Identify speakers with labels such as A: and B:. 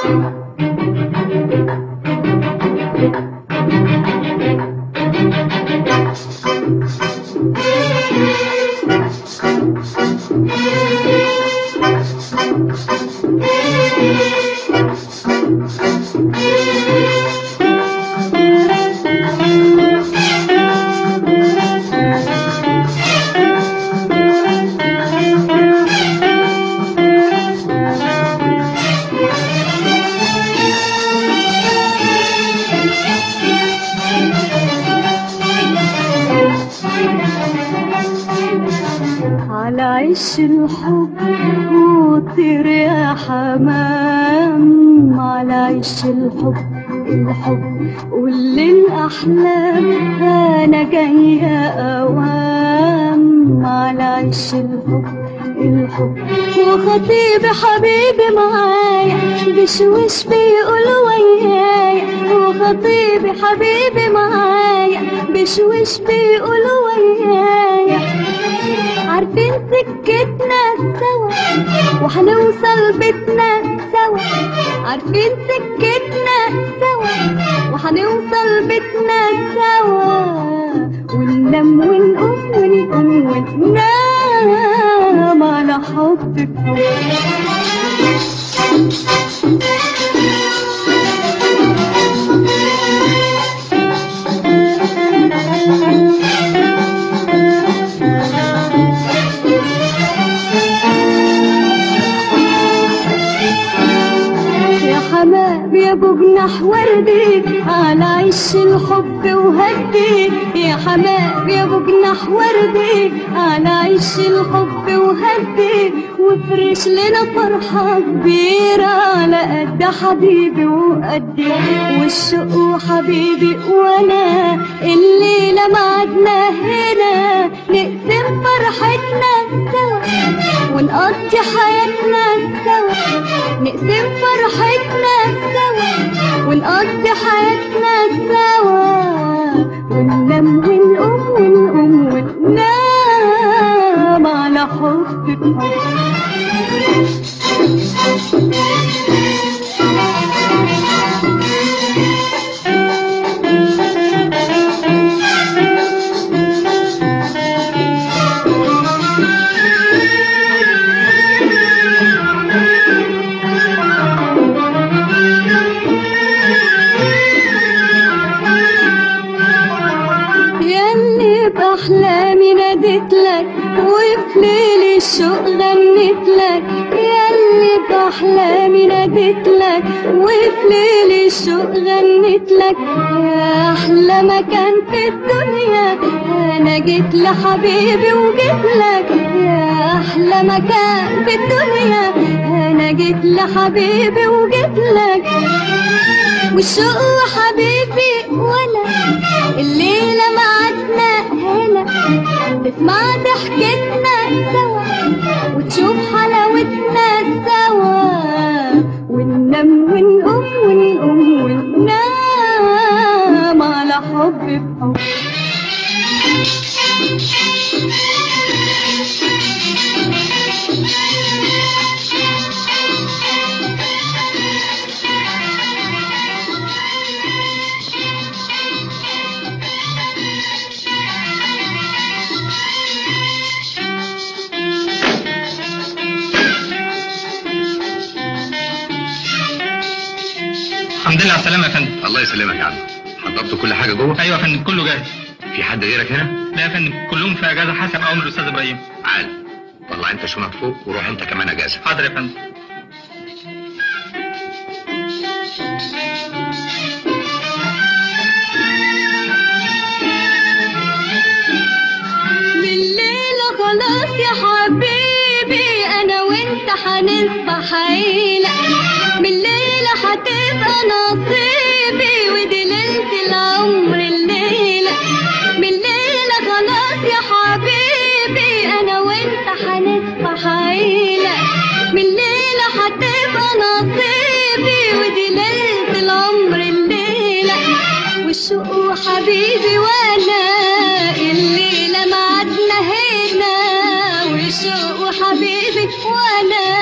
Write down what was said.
A: على عش الحب وطير يا حمام على عش الحب الحب واللي الأحلام أنا جاية أوام على عش الحب الحب وخطيبي حبيبي معايا بشوش بيقول ويايا وخطيبي حبيبي معايا بشوش بيقول ويايا عارفين سكتنا سوا وهنوصل بيتنا سوا عارفين سكتنا سوا وهنوصل بيتنا سوا وننام ونقوم ونقوم وننام على حب في يا حمام يا ابو جناح وردي على عش الحب وهدي يا حمام يا ابو جناح وردي على عش الحب وهدي وافرش لنا فرحة كبيرة على قد حبيبي وقدي والشوق وحبيبي وانا الليلة معدنا هنا نقسم فرحتنا سوا ونقضي حياتنا سوا نقسم فرحتنا سوا ونقضي حياتنا سوا وننام ونقوم ونقوم وننام على حب في حب ياللي بأحلامي ناديت لك وفي ليل الشوق غنيت لك ياللي بأحلامي ناديت لك وفي ليل الشوق غنيت لك يا أحلى مكان في الدنيا أنا جيت لحبيبي وجيت لك يا أحلى مكان في الدنيا أنا جيت لحبيبي وجيت لك والشوق وحبيبي ولا الليلة معدنا هنا تسمع ضحكتنا سوا وتشوف حلاوتنا سوا وننام ونقوم ونقوم وننام على حب في حب
B: الحمد لله على السلامة يا فندم
C: الله يسلمك يا عم حضرت كل حاجه جوه
B: أيوة يا فندم كله جاهز
C: في حد غيرك هنا
B: لا يا فندم كلهم في أجازة حسب أمر الأستاذ إبراهيم
C: عال طلع انت شنط فوق وروح انت كمان اجازه
B: حاضر يا فندم
A: بالليلة خلاص يا حبيبي أنا وأنت هنصبح عيلة بالليلة هتبقى نصيبي ودي ليلة العمر الليلة بالليلة خلاص يا حبيبي أنا وأنت هنصبح عيلة بالليلة هتبقى نصيبي ودي ليلة العمر الليلة والشوق حبيبي وانا الليلة معدنا هنا والشوق حبيبي وانا